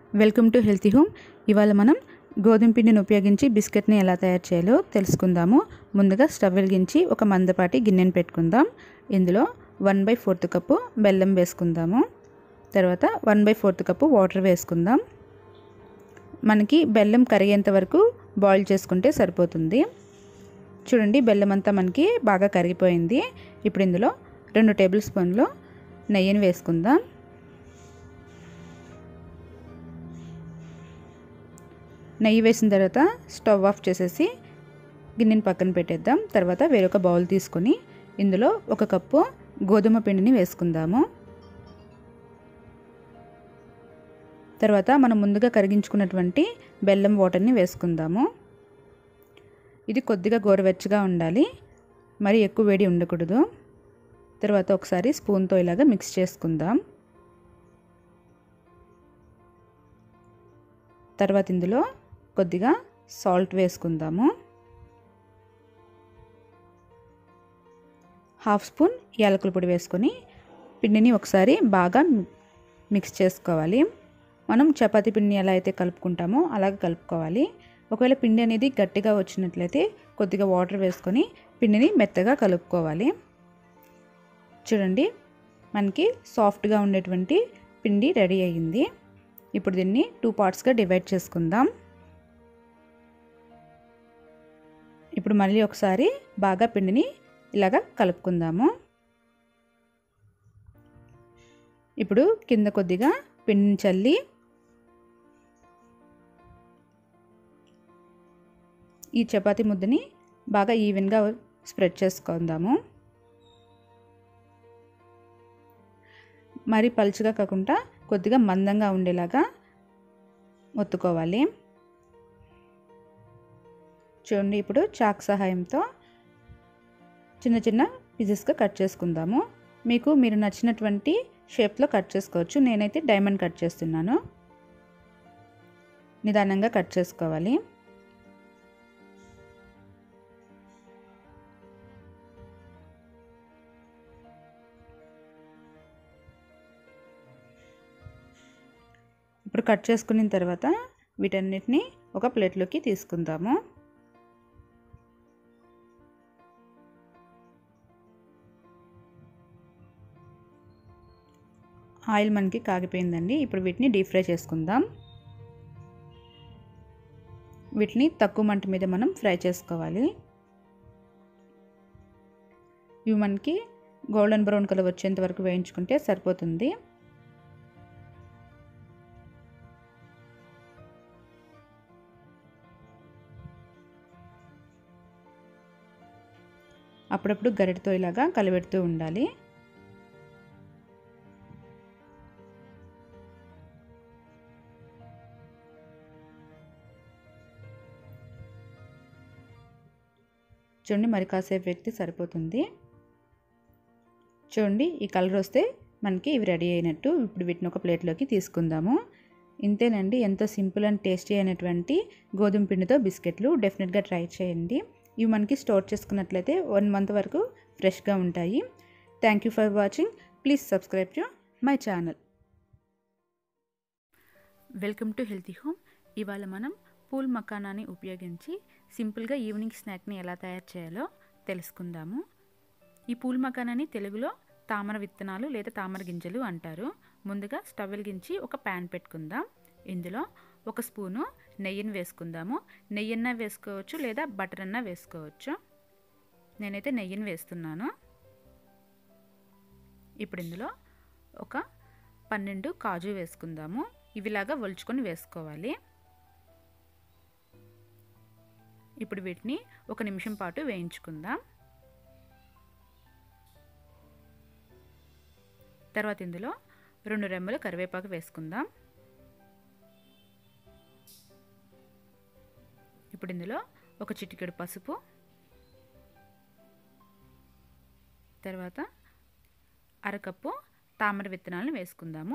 welcome to healthy home ఇవాళ మనం గోధుమ పిండిని ఉపయోగించి బిస్కెట్ని ఎలా తయారు చేయాలో తెలుసుకుందాము ముందుగా స్టవ్ వెలిగించి ఒక మందపాటి గిన్నెని పెట్టుకుందాం ఇందులో వన్ బై ఫోర్త్ కప్పు బెల్లం వేసుకుందాము తర్వాత one by fourth cup water వేసుకుందాం మనకి బెల్లం కరిగేంత వరకు బాయిల్ చేసుకుంటే సరిపోతుంది చూడండి బెల్లం అంతా మనకి బాగా కరిగిపోయింది ఇప్పుడు ఇందులో రెండు టేబుల్ స్పూన్లు నెయ్యిని వేసుకుందాం నెయ్యి వేసిన తర్వాత స్టవ్ ఆఫ్ చేసేసి గిన్నెని పక్కన పెట్టేద్దాం తర్వాత వేరొక బౌల్ తీసుకొని ఇందులో ఒక కప్పు గోధుమ పిండిని వేసుకుందాము తర్వాత మనం ముందుగా కరిగించుకున్నటువంటి బెల్లం వాటర్ని వేసుకుందాము ఇది కొద్దిగా గోరువెచ్చగా ఉండాలి మరి ఎక్కువ వేడి ఉండకూడదు తర్వాత ఒకసారి స్పూన్తో ఇలాగా మిక్స్ చేసుకుందాం తర్వాత ఇందులో కొద్దిగా సాల్ట్ వేసుకుందాము హాఫ్ స్పూన్ యాలకుల పొడి వేసుకొని పిండిని ఒకసారి బాగా మిక్స్ చేసుకోవాలి మనం చపాతీ పిండిని ఎలా అయితే కలుపుకుంటామో అలాగ కలుపుకోవాలి ఒకవేళ పిండి అనేది గట్టిగా వచ్చినట్లయితే కొద్దిగా వాటర్ వేసుకొని పిండిని మెత్తగా కలుపుకోవాలి చూడండి మనకి సాఫ్ట్గా ఉండేటువంటి పిండి రెడీ అయ్యింది ఇప్పుడు దీన్ని టూ పార్ట్స్గా డివైడ్ చేసుకుందాం ఇప్పుడు మళ్ళీ ఒకసారి బాగా పిండిని ఇలాగా కలుపుకుందాము ఇప్పుడు కింద కొద్దిగా పిండిని చల్లి ఈ చపాతీ ముద్దని బాగా ఈవెన్గా స్ప్రెడ్ చేసుకుందాము మరి పలుచగా కాకుండా కొద్దిగా మందంగా ఉండేలాగా ఒత్తుకోవాలి చూడండి ఇప్పుడు చాక్ సహాయంతో చిన్న చిన్న పీసెస్గా కట్ చేసుకుందాము మీకు మీరు నచ్చినటువంటి షేప్లో కట్ చేసుకోవచ్చు నేనైతే డైమండ్ కట్ చేస్తున్నాను నిదానంగా కట్ చేసుకోవాలి ఇప్పుడు కట్ చేసుకున్న తర్వాత వీటన్నిటిని ఒక ప్లేట్లోకి తీసుకుందాము ఆయిల్ మనకి కాగిపోయిందండి ఇప్పుడు వీటిని డీప్ ఫ్రై చేసుకుందాం వీటిని తక్కువ మంట మీద మనం ఫ్రై చేసుకోవాలి ఇవి మనకి గోల్డెన్ బ్రౌన్ కలర్ వచ్చేంత వరకు వేయించుకుంటే సరిపోతుంది అప్పుడప్పుడు గరిటతో ఇలాగా కలిపెడుతూ ఉండాలి చూడండి మరి కాసేపు వ్యక్తి సరిపోతుంది చూడండి ఈ కలర్ వస్తే మనకి ఇవి రెడీ అయినట్టు ఇప్పుడు వీటిని ఒక ప్లేట్లోకి తీసుకుందాము ఇంతేనండి ఎంతో సింపుల్ అండ్ టేస్టీ అయినటువంటి గోధుమ పిండితో బిస్కెట్లు డెఫినెట్గా ట్రై చేయండి ఇవి మనకి స్టోర్ చేసుకున్నట్లయితే వన్ మంత్ వరకు ఫ్రెష్గా ఉంటాయి thank you for watching please subscribe to my channel welcome to healthy home ఇవాళ మనం పూల్ మకానాన్ని ఉపయోగించి సింపుల్గా ఈవినింగ్ స్నాక్ని ఎలా తయారు చేయాలో తెలుసుకుందాము ఈ పూల్ మకానాన్ని తెలుగులో తామర విత్తనాలు లేదా తామర గింజలు అంటారు ముందుగా స్టవ్ వెలిగించి ఒక ప్యాన్ పెట్టుకుందాం ఇందులో ఒక స్పూను నెయ్యిని వేసుకుందాము నెయ్యన్న వేసుకోవచ్చు లేదా బటర్ అన్న వేసుకోవచ్చు నేనైతే నెయ్యిని వేస్తున్నాను ఇప్పుడు ఇందులో ఒక పన్నెండు కాజు వేసుకుందాము ఇవిలాగా ఒలుచుకొని వేసుకోవాలి ఇప్పుడు వీటిని ఒక నిమిషం పాటు వేయించుకుందాం తర్వాత ఇందులో రెండు రెమ్మలు కరివేపాకు వేసుకుందాం ఇప్పుడు ఇందులో ఒక చిటికెడు పసుపు తర్వాత అరకప్పు తామర విత్తనాలను వేసుకుందాము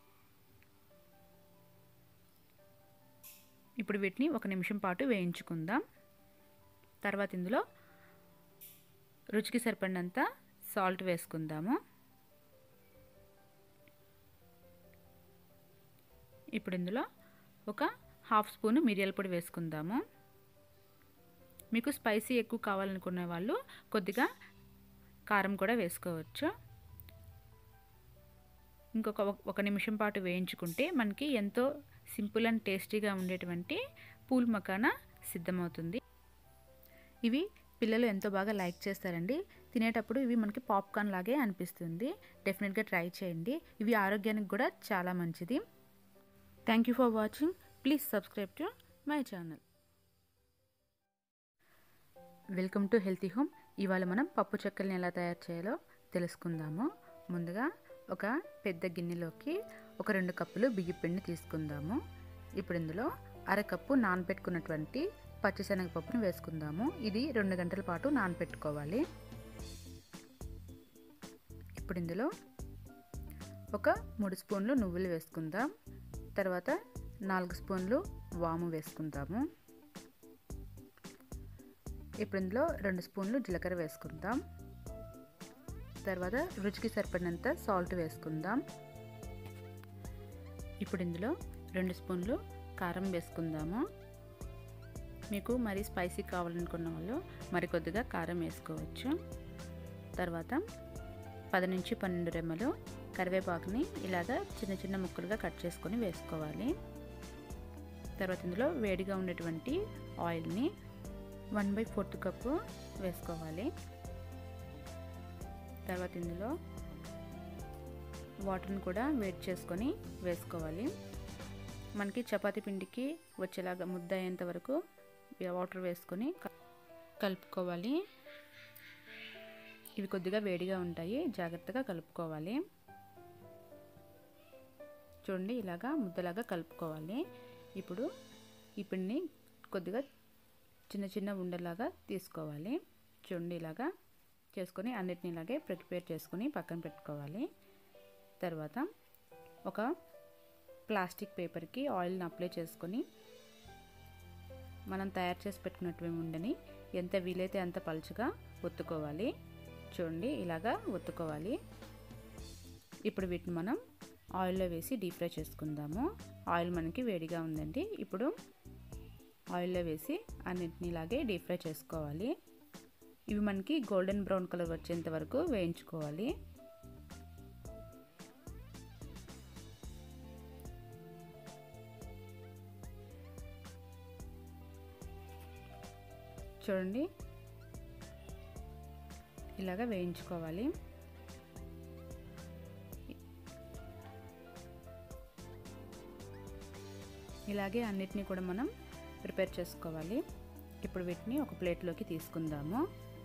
ఇప్పుడు వీటిని ఒక నిమిషం పాటు వేయించుకుందాం తర్వాత ఇందులో రుచికి సరిపడినంత సాల్ట్ వేసుకుందాము ఇప్పుడు ఇందులో ఒక హాఫ్ స్పూన్ మిరియాల పొడి వేసుకుందాము మీకు స్పైసీ ఎక్కువ కావాలనుకునే వాళ్ళు కొద్దిగా కారం కూడా వేసుకోవచ్చు ఇంకొక ఒక నిమిషం పాటు వేయించుకుంటే మనకి ఎంతో సింపుల్ అండ్ టేస్టీగా ఉండేటువంటి పూల్ మకానా సిద్ధమవుతుంది ఇవి పిల్లలు ఎంతో బాగా లైక్ చేస్తారండి తినేటప్పుడు ఇవి మనకి పాప్కార్న్ లాగే అనిపిస్తుంది డెఫినెట్గా ట్రై చేయండి ఇవి ఆరోగ్యానికి కూడా చాలా మంచిది thank you for watching please subscribe to my channel welcome to healthy home ఇవాళ మనం పప్పు చెక్కల్ని ఎలా తయారు చేయాలో తెలుసుకుందాము ముందుగా ఒక పెద్ద గిన్నెలోకి ఒక రెండు కప్పులు బియ్య పిండి తీసుకుందాము ఇప్పుడు ఇందులో అరకప్పు నానబెట్టుకున్నటువంటి పచ్చిశనగపప్పును వేసుకుందాము ఇది రెండు గంటల పాటు నానబెట్టుకోవాలి ఇప్పుడు ఇందులో ఒక మూడు స్పూన్లు నువ్వులు వేసుకుందాం తర్వాత నాలుగు స్పూన్లు వాము వేసుకుందాము ఇప్పుడు ఇందులో రెండు స్పూన్లు జీలకర్ర వేసుకుందాం తర్వాత రుచికి సరిపడినంత సాల్ట్ వేసుకుందాం ఇప్పుడు ఇందులో రెండు స్పూన్లు కారం వేసుకుందాము మీకు మరీ స్పైసీ కావాలనుకున్న వాళ్ళు మరి కొద్దిగా కారం వేసుకోవచ్చు తర్వాత పది నుంచి పన్నెండు రెమ్మలు కరివేపాకుని ఇలాగ చిన్న చిన్న ముక్కలుగా కట్ చేసుకొని వేసుకోవాలి తర్వాత ఇందులో వేడిగా ఉండేటువంటి ఆయిల్ని వన్ బై ఫోర్త్ కప్పు వేసుకోవాలి తర్వాత ఇందులో వాటర్ని కూడా వేడి చేసుకొని వేసుకోవాలి మనకి చపాతీ పిండికి వచ్చేలాగా ముద్ద అయ్యేంత వరకు వాటర్ వేసుకొని కలుపుకోవాలి ఇవి కొద్దిగా వేడిగా ఉంటాయి జాగ్రత్తగా కలుపుకోవాలి చూడండి ఇలాగా ముద్దలాగా కలుపుకోవాలి ఇప్పుడు ఈ పిండిని కొద్దిగా చిన్న చిన్న ఉండలాగా తీసుకోవాలి చూడండి ఇలాగా చేసుకొని అన్నిటిని ఇలాగే ప్రిపేర్ చేసుకొని పక్కన పెట్టుకోవాలి తర్వాత ఒక ప్లాస్టిక్ పేపర్కి ఆయిల్ని అప్లై చేసుకొని మనం తయారు చేసి పెట్టుకున్నటువంటి ఉండని ఎంత వీలైతే అంత పలుచగా ఒత్తుకోవాలి చూడండి ఇలాగా ఒత్తుకోవాలి ఇప్పుడు వీటిని మనం ఆయిల్లో వేసి డీప్ ఫ్రై చేసుకుందాము ఆయిల్ మనకి వేడిగా ఉందండి ఇప్పుడు ఆయిల్లో వేసి అన్నింటినీ ఇలాగే డీప్ ఫ్రై చేసుకోవాలి ఇవి మనకి గోల్డెన్ బ్రౌన్ కలర్ వచ్చేంత వరకు వేయించుకోవాలి చూడండి ఇలాగా వేయించుకోవాలి ఇలాగే అన్నిటినీ కూడా మనం ప్రిపేర్ చేసుకోవాలి ఇప్పుడు వీటిని ఒక ప్లేట్లోకి తీసుకుందాము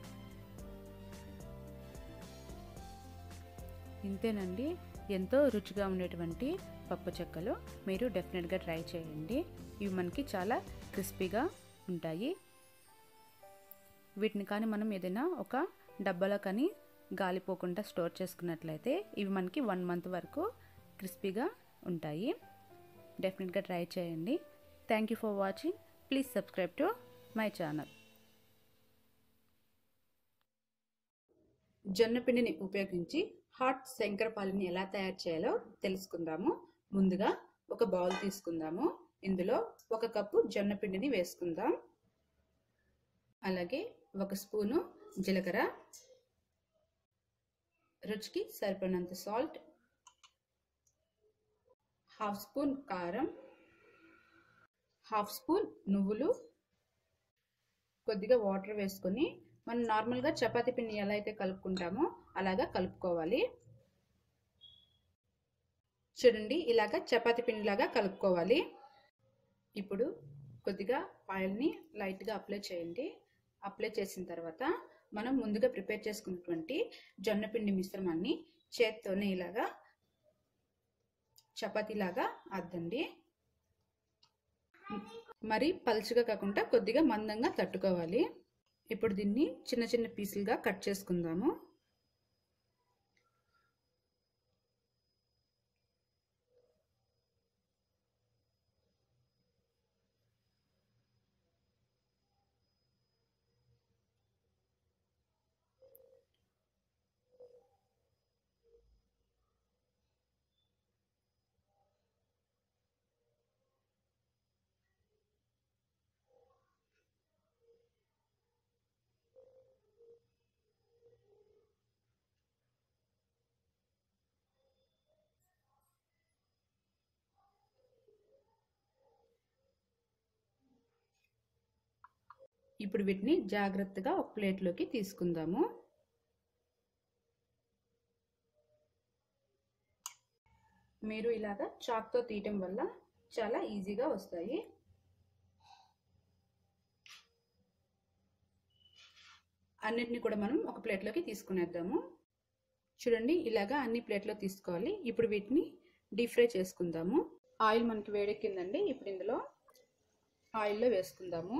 ఇంతేనండి ఎంతో రుచిగా ఉండేటువంటి పప్పు చెక్కలు మీరు డెఫినెట్గా ట్రై చేయండి ఇవి మనకి చాలా క్రిస్పీగా ఉంటాయి వీటిని కానీ మనం ఏదైనా ఒక డబ్బాలో కానీ గాలిపోకుండా స్టోర్ చేసుకున్నట్లయితే ఇవి మనకి వన్ మంత్ వరకు క్రిస్పీగా ఉంటాయి డెఫినెట్గా ట్రై చేయండి thank you for watching please subscribe to my channel జొన్న పిండిని ఉపయోగించి హాట్ శంకరపాలిని ఎలా తయారు చేయాలో తెలుసుకుందాము ముందుగా ఒక బౌల్ తీసుకుందాము ఇందులో ఒక కప్పు జొన్న పిండిని వేసుకుందాం అలాగే ఒక స్పూను జీలకర్ర రుచికి సరిపడినంత సాల్ట్ హాఫ్ స్పూన్ కారం హాఫ్ స్పూన్ నువ్వులు కొద్దిగా వాటర్ వేసుకొని మనం నార్మల్గా చపాతీ పిండి ఎలా అయితే కలుపుకుంటామో అలాగా కలుపుకోవాలి చూడండి ఇలాగా చపాతీ పిండిలాగా కలుపుకోవాలి ఇప్పుడు కొద్దిగా ఆయిల్ని లైట్గా అప్లై చేయండి అప్లై చేసిన తర్వాత మనం ముందుగా ప్రిపేర్ చేసుకున్నటువంటి జొన్న పిండి మిశ్రమాన్ని చేత్తోనే ఇలాగా చపాతీలాగా అద్దండి మరి పలుచగా కాకుండా కొద్దిగా మందంగా తట్టుకోవాలి ఇప్పుడు దీన్ని చిన్న చిన్న పీసులుగా కట్ చేసుకుందాము ఇప్పుడు వీటిని జాగ్రత్తగా ఒక ప్లేట్లోకి తీసుకుందాము మీరు ఇలాగా చాక్తో తీయటం వల్ల చాలా ఈజీగా వస్తాయి అన్నిటిని కూడా మనం ఒక ప్లేట్లోకి తీసుకునేద్దాము చూడండి ఇలాగా అన్ని ప్లేట్లో తీసుకోవాలి ఇప్పుడు వీటిని డీప్ ఫ్రై చేసుకుందాము ఆయిల్ మనకి వేడెక్కిందండి ఇప్పుడు ఇందులో ఆయిల్లో వేసుకుందాము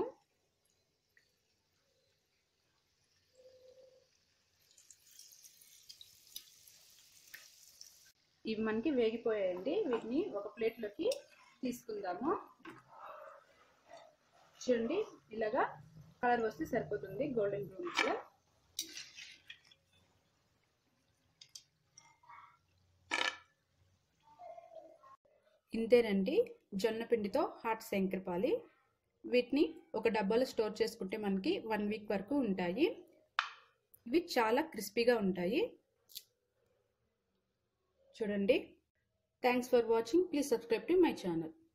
ఇవి మనకి వేగిపోయాయండి వీటిని ఒక ప్లేట్లోకి తీసుకుందాము చూడండి ఇలాగా కలర్ వస్తే సరిపోతుంది గోల్డెన్ బ్రౌన్ కలర్ ఇంతేనండి జొన్న పిండితో హాట్ శంకరపాలి వీటిని ఒక డబ్బాలో స్టోర్ చేసుకుంటే మనకి వన్ వీక్ వరకు ఉంటాయి ఇవి చాలా క్రిస్పీగా ఉంటాయి చూడండి thanks for watching please subscribe to my channel